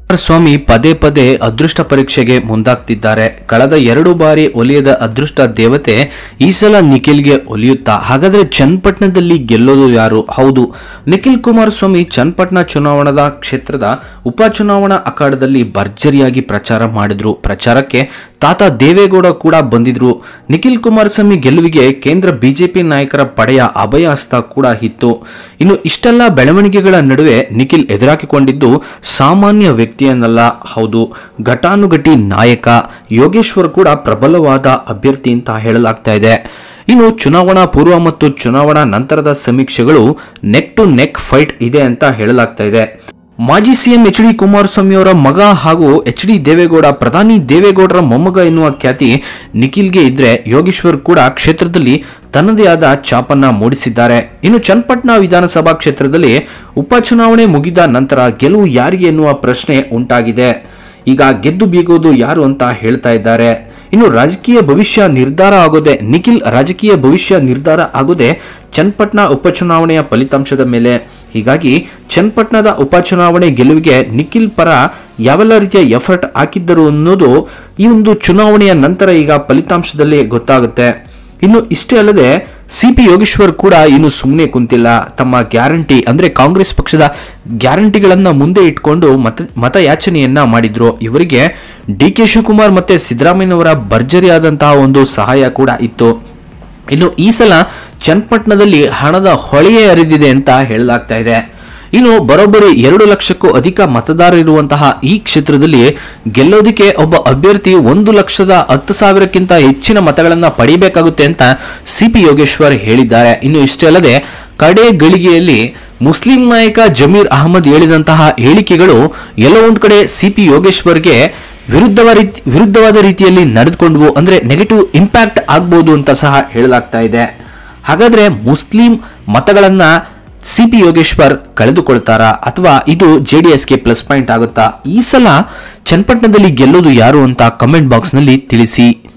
ಸ್ವಾಮಿ ಪದೇ ಪದೇ ಅದೃಷ್ಟ ಪರೀಕ್ಷೆಗೆ ಮುಂದಾಗ್ತಿದ್ದಾರೆ ಕಳೆದ ಎರಡು ಬಾರಿ ಒಲಿಯದ ಅದೃಷ್ಟ ದೇವತೆ ಈ ಸಲ ನಿಖಿಲ್ಗೆ ಒಲಿಯುತ್ತಾ ಹಾಗಾದ್ರೆ ಚನ್ನಪಟ್ಟಣದಲ್ಲಿ ಗೆಲ್ಲೋದು ಯಾರು ಹೌದು ನಿಖಿಲ್ ಕುಮಾರಸ್ವಾಮಿ ಚನ್ನಪಟ್ಟಣ ಚುನಾವಣಾ ಕ್ಷೇತ್ರದ ಉಪಚುನಾವಣಾ ಅಖಾಡದಲ್ಲಿ ಭರ್ಜರಿಯಾಗಿ ಪ್ರಚಾರ ಮಾಡಿದ್ರು ಪ್ರಚಾರಕ್ಕೆ ತಾತ ದೇವೇಗೌಡ ಕೂಡ ಬಂದಿದ್ರು ನಿಖಿಲ್ ಕುಮಾರಸ್ವಾಮಿ ಗೆಲುವಿಗೆ ಕೇಂದ್ರ ಬಿಜೆಪಿ ನಾಯಕರ ಪಡೆಯ ಅಭಯ ಹಸ್ತ ಕೂಡ ಇತ್ತು ಇನ್ನು ಇಷ್ಟೆಲ್ಲ ಬೆಳವಣಿಗೆಗಳ ನಡುವೆ ನಿಖಿಲ್ ಎದುರಾಕಿಕೊಂಡಿದ್ದು ಸಾಮಾನ್ಯ ವ್ಯಕ್ತಿಯನ್ನಲ್ಲ ಹೌದು ಘಟಾನುಘಟಿ ನಾಯಕ ಯೋಗೇಶ್ವರ್ ಕೂಡ ಪ್ರಬಲವಾದ ಅಭ್ಯರ್ಥಿ ಅಂತ ಹೇಳಲಾಗ್ತಾ ಇದೆ ಇನ್ನು ಚುನಾವಣಾ ಪೂರ್ವ ಮತ್ತು ಚುನಾವಣಾ ನಂತರದ ಸಮೀಕ್ಷೆಗಳು ನೆಕ್ ಟು ನೆಕ್ ಫೈಟ್ ಇದೆ ಅಂತ ಹೇಳಲಾಗ್ತಾ ಇದೆ ಮಾಜಿ ಸಿಎಂ ಎಚ್ ಡಿ ಕುಮಾರಸ್ವಾಮಿ ಅವರ ಮಗ ಹಾಗೂ ಎಚ್ ಡಿ ದೇವೇಗೌಡ ಪ್ರಧಾನಿ ದೇವೇಗೌಡರ ಮೊಮ್ಮಗ ಎನ್ನುವ ಖ್ಯಾತಿ ನಿಖಿಲ್ಗೆ ಇದ್ರೆ ಯೋಗೇಶ್ವರ್ ಕೂಡ ಕ್ಷೇತ್ರದಲ್ಲಿ ತನ್ನದೇ ಆದ ಛಾಪನ್ನ ಮೂಡಿಸಿದ್ದಾರೆ ಇನ್ನು ಚನ್ನಪಟ್ಟಣ ವಿಧಾನಸಭಾ ಕ್ಷೇತ್ರದಲ್ಲಿ ಉಪಚುನಾವಣೆ ಮುಗಿದ ನಂತರ ಗೆಲುವು ಯಾರಿಗೆ ಎನ್ನುವ ಪ್ರಶ್ನೆ ಉಂಟಾಗಿದೆ ಈಗ ಗೆದ್ದು ಬೀಗೋದು ಯಾರು ಅಂತ ಹೇಳ್ತಾ ಇದ್ದಾರೆ ಇನ್ನು ರಾಜಕೀಯ ಭವಿಷ್ಯ ನಿರ್ಧಾರ ಆಗೋದೆ ನಿಖಿಲ್ ರಾಜಕೀಯ ಭವಿಷ್ಯ ನಿರ್ಧಾರ ಆಗೋದೆ ಚನ್ನಪಟ್ಟಣ ಉಪಚುನಾವಣೆಯ ಫಲಿತಾಂಶದ ಮೇಲೆ ಹೀಗಾಗಿ ಚನ್ನಪಟ್ಟಣದ ಉಪಚುನಾವಣೆ ಗೆಲುವಿಗೆ ನಿಖಿಲ್ ಪರ ಯಾವೆಲ್ಲ ರೀತಿಯ ಎಫರ್ಟ್ ಹಾಕಿದ್ದರು ಅನ್ನೋದು ಈ ಒಂದು ಚುನಾವಣೆಯ ನಂತರ ಈಗ ಫಲಿತಾಂಶದಲ್ಲಿ ಗೊತ್ತಾಗುತ್ತೆ ಇನ್ನು ಇಷ್ಟೇ ಅಲ್ಲದೆ ಸಿ ಪಿ ಯೋಗೇಶ್ವರ್ ಕೂಡ ಇನ್ನು ಸುಮ್ಮನೆ ಕುಂತಿಲ್ಲ ತಮ್ಮ ಗ್ಯಾರಂಟಿ ಅಂದ್ರೆ ಕಾಂಗ್ರೆಸ್ ಪಕ್ಷದ ಗ್ಯಾರಂಟಿಗಳನ್ನ ಮುಂದೆ ಇಟ್ಕೊಂಡು ಮತ ಮತಯಾಚನೆಯನ್ನ ಮಾಡಿದ್ರು ಇವರಿಗೆ ಡಿ ಕೆ ಶಿವಕುಮಾರ್ ಮತ್ತೆ ಸಿದ್ದರಾಮಯ್ಯನವರ ಭರ್ಜರಿಯಾದಂತಹ ಒಂದು ಸಹಾಯ ಕೂಡ ಇತ್ತು ಇನ್ನು ಈ ಸಲ ಚನ್ನಪಟ್ಟಣದಲ್ಲಿ ಹಣದ ಹೊಳೆಯೇ ಹರಿದಿದೆ ಅಂತ ಹೇಳಲಾಗ್ತಾ ಇದೆ ಇನ್ನು ಬರೋಬ್ಬರಿ ಎರಡು ಲಕ್ಷಕ್ಕೂ ಅಧಿಕ ಮತದಾರರಿರುವಂತಹ ಈ ಕ್ಷೇತ್ರದಲ್ಲಿ ಗೆಲ್ಲೋದಕ್ಕೆ ಒಬ್ಬ ಅಭ್ಯರ್ಥಿ ಒಂದು ಲಕ್ಷದ ಹತ್ತು ಸಾವಿರಕ್ಕಿಂತ ಹೆಚ್ಚಿನ ಮತಗಳನ್ನ ಪಡಿಬೇಕಾಗುತ್ತೆ ಅಂತ ಸಿ ಪಿ ಯೋಗೇಶ್ವರ್ ಹೇಳಿದ್ದಾರೆ ಇನ್ನು ಇಷ್ಟೇ ಅಲ್ಲದೆ ಕಡೆ ಗಳಿಗೆಯಲ್ಲಿ ಮುಸ್ಲಿಂ ನಾಯಕ ಜಮೀರ್ ಅಹಮದ್ ಹೇಳಿದಂತಹ ಹೇಳಿಕೆಗಳು ಎಲ್ಲೋ ಒಂದ್ ಕಡೆ ಸಿ ಪಿ ಯೋಗೇಶ್ವರ್ಗೆ ವಿರುದ್ಧವ ರೀತಿ ವಿರುದ್ಧವಾದ ರೀತಿಯಲ್ಲಿ ನಡೆದುಕೊಂಡ್ವು ಅಂದ್ರೆ ನೆಗೆಟಿವ್ ಇಂಪ್ಯಾಕ್ಟ್ ಆಗ್ಬೋದು ಅಂತ ಸಹ ಹೇಳಲಾಗ್ತಾ ಇದೆ ಹಾಗಾದ್ರೆ ಮುಸ್ಲಿಂ ಮತಗಳನ್ನ ಸಿ ಪಿ ಯೋಗೇಶ್ವರ್ ಕಳೆದುಕೊಳ್ತಾರಾ ಅಥವಾ ಇದು ಜೆ ಡಿ ಎಸ್ಗೆ ಪ್ಲಸ್ ಪಾಯಿಂಟ್ ಆಗುತ್ತಾ ಈ ಸಲ ಚನ್ನಪಟ್ಟಣದಲ್ಲಿ ಗೆಲ್ಲೋದು ಯಾರು ಅಂತ ಕಮೆಂಟ್ ಬಾಕ್ಸ್ನಲ್ಲಿ ತಿಳಿಸಿ